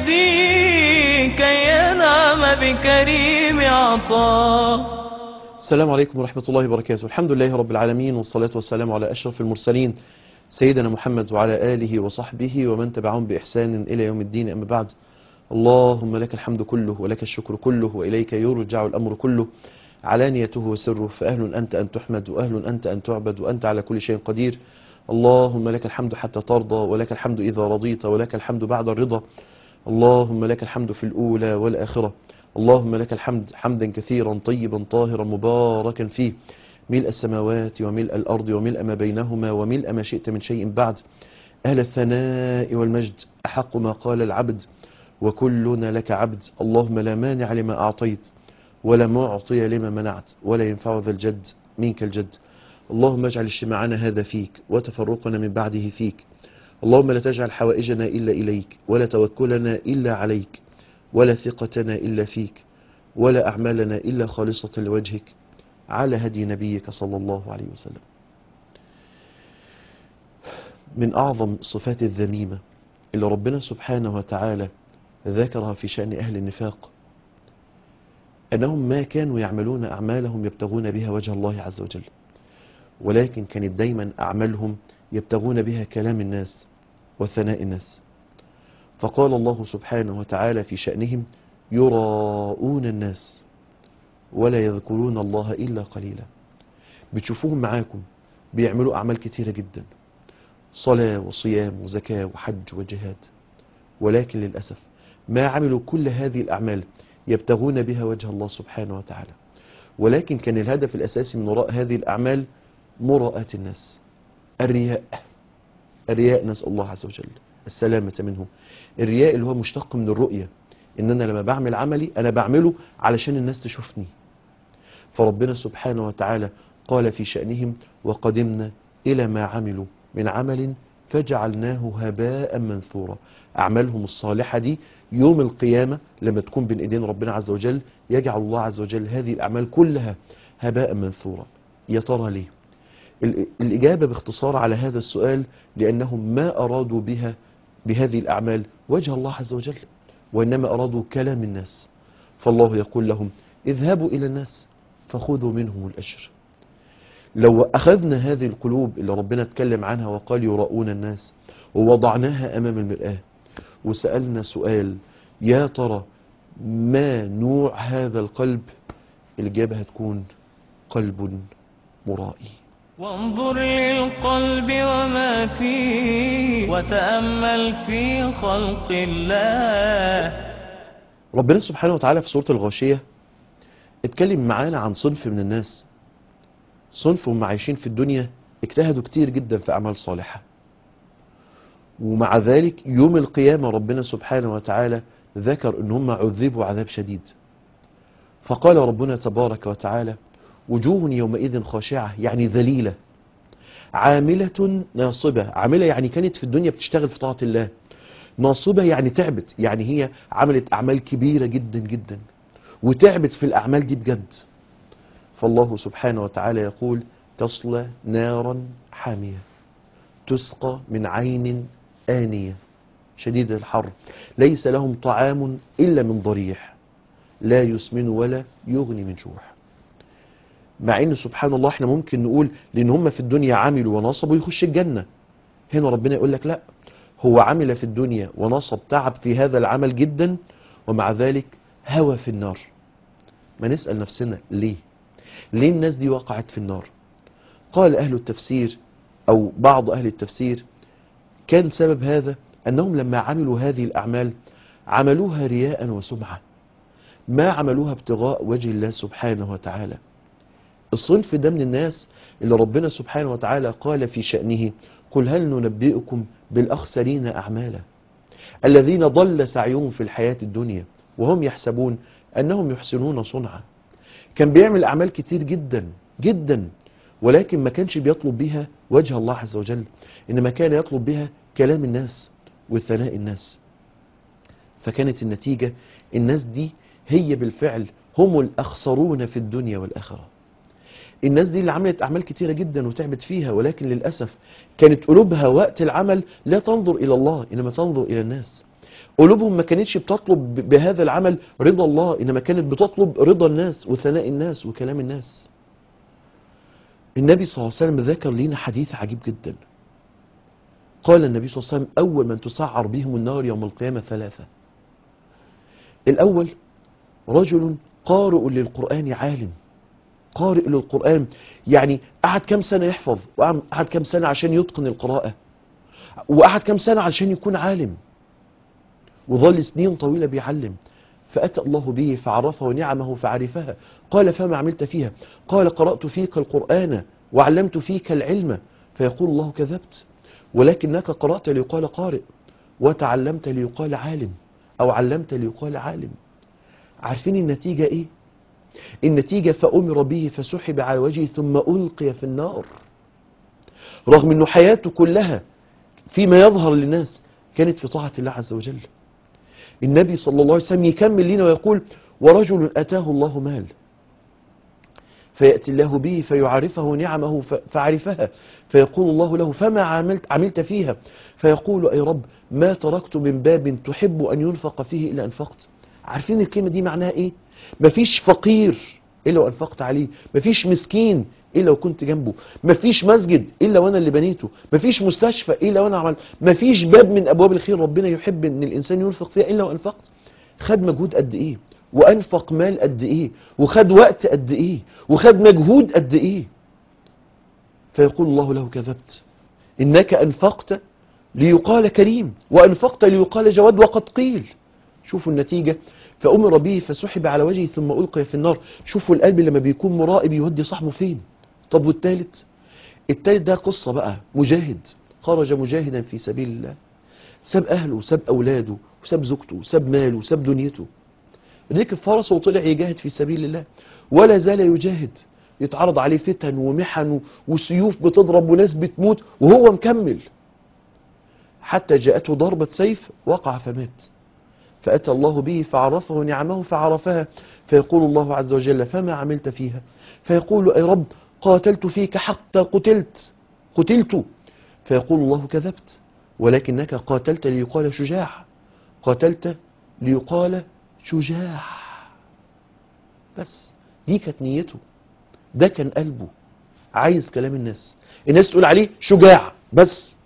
الدين كي ينعم بكريم عطاء السلام عليكم ورحمة الله وبركاته الحمد لله رب العالمين والصلاة والسلام على أشرف المرسلين سيدنا محمد وعلى آله وصحبه ومن تبعهم بإحسان إلى يوم الدين أما بعد اللهم لك الحمد كله ولك الشكر كله وإليك يرجع الأمر كله علانيته وسره فأهل أنت أن تحمد وأهل أنت أن تعبد وأنت على كل شيء قدير اللهم لك الحمد حتى ترضى ولك الحمد إذا رضيت ولك الحمد بعد الرضا اللهم لك الحمد في الأولى والآخرة اللهم لك الحمد حمدا كثيرا طيبا طاهرا مباركا فيه ملء السماوات وملء الأرض وملء ما بينهما وملء ما شئت من شيء بعد أهل الثناء والمجد أحق ما قال العبد وكلنا لك عبد اللهم لا مانع لما أعطيت ولا معطي لما منعت ولا ينفع ذا الجد منك الجد اللهم اجعل اجتماعنا هذا فيك وتفرقنا من بعده فيك اللهم لا تجعل حوائجنا إلا إليك ولا توكلنا إلا عليك ولا ثقتنا إلا فيك ولا أعمالنا إلا خالصة لوجهك على هدي نبيك صلى الله عليه وسلم من أعظم الصفات الذميمة اللي ربنا سبحانه وتعالى ذكرها في شأن أهل النفاق أنهم ما كانوا يعملون أعمالهم يبتغون بها وجه الله عز وجل ولكن كانت دايما أعمالهم يبتغون بها كلام الناس وثناء الناس فقال الله سبحانه وتعالى في شأنهم يراءون الناس ولا يذكرون الله إلا قليلا بتشوفوهم معاكم بيعملوا أعمال كتيرة جدا صلاة وصيام وزكاة وحج وجهاد ولكن للأسف ما عملوا كل هذه الأعمال يبتغون بها وجه الله سبحانه وتعالى ولكن كان الهدف الأساسي من وراء هذه الأعمال مراءة الناس الرياء الرياء نسأل الله عز وجل السلامة منه الرياء اللي هو مشتق من الرؤية ان انا لما بعمل عملي انا بعمله علشان الناس تشوفني فربنا سبحانه وتعالى قال في شأنهم وقدمنا الى ما عملوا من عمل فجعلناه هباء منثورا اعمالهم الصالحة دي يوم القيامة لما تكون بين ايدين ربنا عز وجل يجعل الله عز وجل هذه الاعمال كلها هباء منثورا يا ترى ليه ال- الإجابة باختصار على هذا السؤال لأنهم ما أرادوا بها بهذه الأعمال وجه الله عز وجل وإنما أرادوا كلام الناس فالله يقول لهم اذهبوا إلى الناس فخذوا منهم الأجر لو أخذنا هذه القلوب اللي ربنا اتكلم عنها وقال يراؤون الناس ووضعناها أمام المرآة وسألنا سؤال يا ترى ما نوع هذا القلب الإجابة هتكون قلب مرائي وانظر للقلب وما فيه وتأمل في خلق الله ربنا سبحانه وتعالى في سورة الغاشية اتكلم معانا عن صنف من الناس صنف هم عايشين في الدنيا اجتهدوا كتير جدا في أعمال صالحة ومع ذلك يوم القيامة ربنا سبحانه وتعالى ذكر ان هم عذبوا عذاب شديد فقال ربنا تبارك وتعالى وجوه يومئذ خاشعة يعني ذليلة عاملة ناصبة عاملة يعني كانت في الدنيا بتشتغل في طاعة الله ناصبة يعني تعبت يعني هي عملت أعمال كبيرة جدا جدا وتعبت في الأعمال دي بجد فالله سبحانه وتعالى يقول تصلى نارا حامية تسقى من عين آنية شديد الحر ليس لهم طعام إلا من ضريح لا يسمن ولا يغني من جوع مع ان سبحان الله احنا ممكن نقول لان هم في الدنيا عملوا ونصبوا يخش الجنة هنا ربنا يقول لك لا هو عمل في الدنيا ونصب تعب في هذا العمل جدا ومع ذلك هوى في النار ما نسأل نفسنا ليه ليه الناس دي وقعت في النار قال أهل التفسير أو بعض أهل التفسير كان سبب هذا أنهم لما عملوا هذه الأعمال عملوها رياء وسمعة ما عملوها ابتغاء وجه الله سبحانه وتعالى الصنف ده من الناس اللي ربنا سبحانه وتعالى قال في شأنه قل هل ننبئكم بالأخسرين أعمالا الذين ضل سعيهم في الحياة الدنيا وهم يحسبون أنهم يحسنون صنعا كان بيعمل أعمال كتير جدا جدا ولكن ما كانش بيطلب بها وجه الله عز وجل إنما كان يطلب بها كلام الناس وثناء الناس فكانت النتيجة الناس دي هي بالفعل هم الأخسرون في الدنيا والآخرة الناس دي اللي عملت أعمال كتيرة جدا وتعبت فيها ولكن للأسف كانت قلوبها وقت العمل لا تنظر إلى الله إنما تنظر إلى الناس قلوبهم ما كانتش بتطلب ب- بهذا العمل رضا الله إنما كانت بتطلب رضا الناس وثناء الناس وكلام الناس النبي صلى الله عليه وسلم ذكر لنا حديث عجيب جدا قال النبي صلى الله عليه وسلم أول من تسعر بهم النار يوم القيامة ثلاثة الأول رجل قارئ للقرآن عالم قارئ للقرآن يعني قعد كم سنة يحفظ وقعد كم سنة عشان يتقن القراءة وقعد كم سنة عشان يكون عالم وظل سنين طويلة بيعلم فأتى الله به فعرفه نعمه فعرفها قال فما عملت فيها قال قرأت فيك القرآن وعلمت فيك العلم فيقول الله كذبت ولكنك قرأت ليقال قارئ وتعلمت ليقال عالم أو علمت ليقال عالم عارفين النتيجة إيه؟ النتيجة فأمر به فسحب على وجهه ثم ألقي في النار رغم أنه حياته كلها فيما يظهر للناس كانت في طاعة الله عز وجل النبي صلى الله عليه وسلم يكمل لنا ويقول ورجل أتاه الله مال فيأتي الله به فيعرفه نعمه ف- فعرفها فيقول الله له فما عملت, عملت فيها فيقول أي رب ما تركت من باب تحب أن ينفق فيه إلا أنفقت عارفين الكلمة دي معناها إيه مفيش فقير إلا وأنفقت عليه مفيش مسكين إلا وكنت جنبه مفيش مسجد إلا وأنا اللي بنيته مفيش مستشفى إلا وأنا عملت مفيش باب من أبواب الخير ربنا يحب أن الإنسان ينفق فيها إلا وأنفقت خد مجهود قد إيه وأنفق مال قد إيه وخد وقت قد إيه وخد مجهود قد إيه فيقول الله له كذبت إنك أنفقت ليقال كريم وأنفقت ليقال جواد وقد قيل شوفوا النتيجة فأمر به فسحب على وجهه ثم ألقي في النار شوفوا القلب لما بيكون مرائب يودي صاحبه فين طب والثالث الثالث ده قصة بقى مجاهد خرج مجاهدا في سبيل الله ساب أهله وساب أولاده وساب زوجته وساب ماله وساب دنيته ركب فرسه وطلع يجاهد في سبيل الله ولا زال يجاهد يتعرض عليه فتن ومحن وسيوف بتضرب وناس بتموت وهو مكمل حتى جاءته ضربة سيف وقع فمات فأتى الله به فعرفه نعمه فعرفها فيقول الله عز وجل فما عملت فيها فيقول أي رب قاتلت فيك حتى قتلت قتلت فيقول الله كذبت ولكنك قاتلت ليقال شجاع قاتلت ليقال شجاع بس دي كانت نيته ده كان قلبه عايز كلام الناس الناس تقول عليه شجاع بس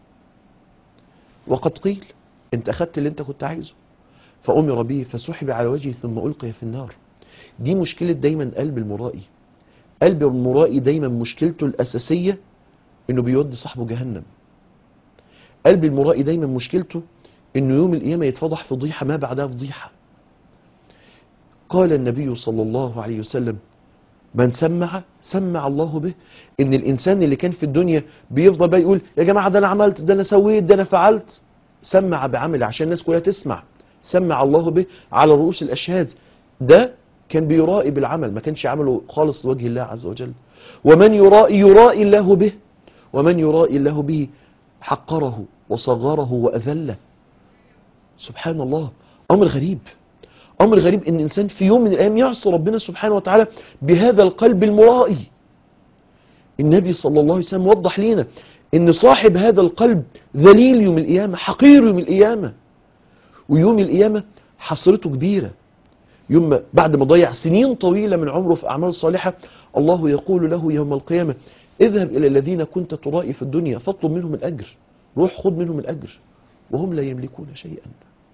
وقد قيل انت اخدت اللي انت كنت عايزه فأمر به فسحب على وجهه ثم ألقي في النار دي مشكلة دايما قلب المرائي قلب المرائي دايما مشكلته الأساسية انه بيودي صاحبه جهنم قلب المرائي دايما مشكلته انه يوم القيامة يتفضح فضيحة ما بعدها فضيحة قال النبي صلى الله عليه وسلم من سمع سمع الله به ان الانسان اللي كان في الدنيا بيفضل بقى يقول يا جماعة ده انا عملت ده انا سويت ده انا فعلت سمع بعمل عشان الناس كلها تسمع سمع الله به على رؤوس الاشهاد ده كان بيرائي بالعمل ما كانش عمله خالص لوجه الله عز وجل ومن يرائي يرائي الله به ومن يرائي الله به حقره وصغره وأذله سبحان الله أمر غريب أمر غريب إن إنسان في يوم من الأيام يعصي ربنا سبحانه وتعالى بهذا القلب المرائي النبي صلى الله عليه وسلم وضح لنا إن صاحب هذا القلب ذليل يوم القيامة حقير يوم القيامة ويوم القيامة حسرته كبيرة يوم ما- بعد ما ضيع سنين طويلة من عمره في أعمال صالحة الله يقول له يوم القيامة اذهب إلى الذين كنت ترائي في الدنيا فاطلب منهم الأجر روح خذ منهم الأجر وهم لا يملكون شيئا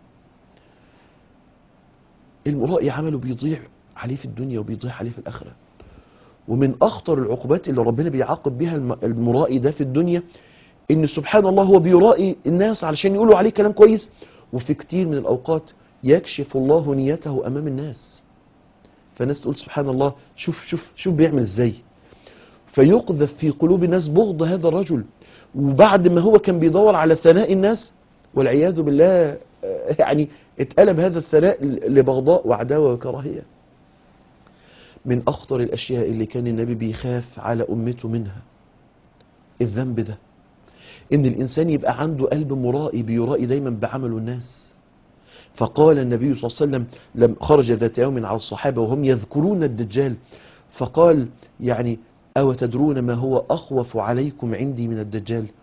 المرائي عمله بيضيع عليه في الدنيا وبيضيع عليه في الآخرة ومن أخطر العقوبات اللي ربنا بيعاقب بها الم- المرائي ده في الدنيا إن سبحان الله هو بيرائي الناس علشان يقولوا عليه كلام كويس وفي كتير من الأوقات يكشف الله نيته أمام الناس فالناس تقول سبحان الله شوف شوف شوف بيعمل ازاي فيقذف في قلوب الناس بغض هذا الرجل وبعد ما هو كان بيدور على ثناء الناس والعياذ بالله آه، يعني اتقلب هذا الثناء لبغضاء وعداوة وكراهية من أخطر الأشياء اللي كان النبي بيخاف على أمته منها الذنب ده إن الإنسان يبقى عنده قلب مرائي بيرائي دايما بعمله الناس فقال النبي صلى الله عليه وسلم لم خرج ذات يوم على الصحابة وهم يذكرون الدجال فقال يعني أو تدرون ما هو أخوف عليكم عندي من الدجال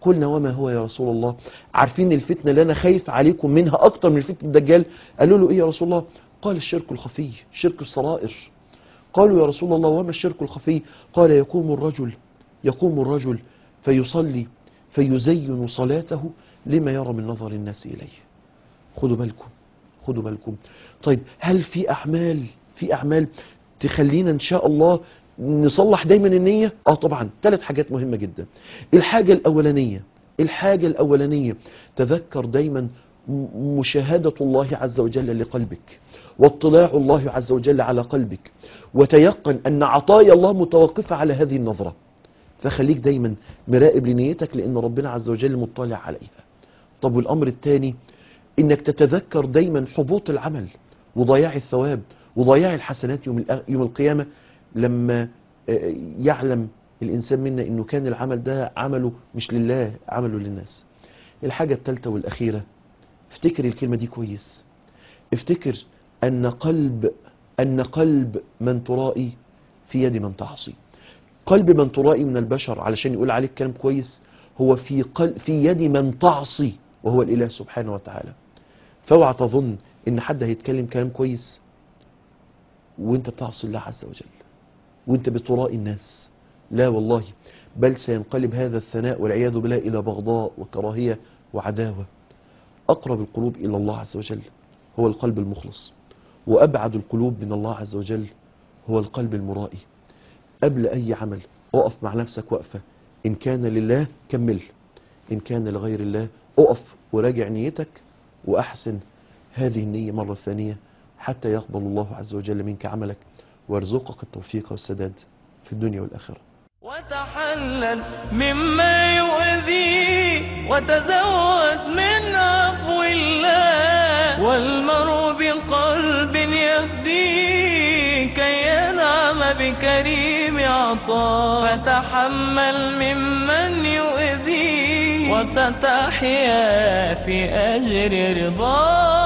قلنا وما هو يا رسول الله عارفين الفتنة اللي أنا خايف عليكم منها أكتر من فتنة الدجال قالوا له إيه يا رسول الله قال الشرك الخفي شرك السرائر قالوا يا رسول الله وما الشرك الخفي قال يقوم الرجل يقوم الرجل فيصلي فيزين صلاته لما يرى من نظر الناس إليه خدوا بالكم خدوا بالكم طيب هل في أعمال في أعمال تخلينا إن شاء الله نصلح دايما النية اه طبعا ثلاث حاجات مهمة جدا الحاجة الأولانية الحاجة الأولانية تذكر دايما م- مشاهدة الله عز وجل لقلبك واطلاع الله عز وجل على قلبك وتيقن أن عطايا الله متوقفة على هذه النظرة فخليك دايما مراقب لنيتك لأن ربنا عز وجل مطلع عليها طب والأمر الثاني إنك تتذكر دايما حبوط العمل وضياع الثواب وضياع الحسنات يوم, الأ- يوم القيامة لما آه، يعلم الإنسان منا إنه كان العمل ده عمله مش لله عمله للناس الحاجة الثالثة والأخيرة افتكر الكلمة دي كويس افتكر أن قلب أن قلب من ترائي في يد من تعصي قلب من ترائي من البشر علشان يقول عليك كلام كويس هو في قلب في يد من تعصي وهو الإله سبحانه وتعالى فاوعى تظن ان حد هيتكلم كلام كويس وانت بتعصي الله عز وجل وانت بترائي الناس لا والله بل سينقلب هذا الثناء والعياذ بالله الى بغضاء وكراهيه وعداوه اقرب القلوب الى الله عز وجل هو القلب المخلص وابعد القلوب من الله عز وجل هو القلب المرائي قبل اي عمل اقف مع نفسك وقفه ان كان لله كمل ان كان لغير الله اقف وراجع نيتك واحسن هذه النيه مره ثانيه حتى يقبل الله عز وجل منك عملك ويرزقك التوفيق والسداد في الدنيا والاخره وتحلل مما يؤذي وتزود من عفو الله والمرء بقلب يهدي كي ينعم بكريم عطاء فتحمل ممن يؤذي وستحيا في أجر رضاه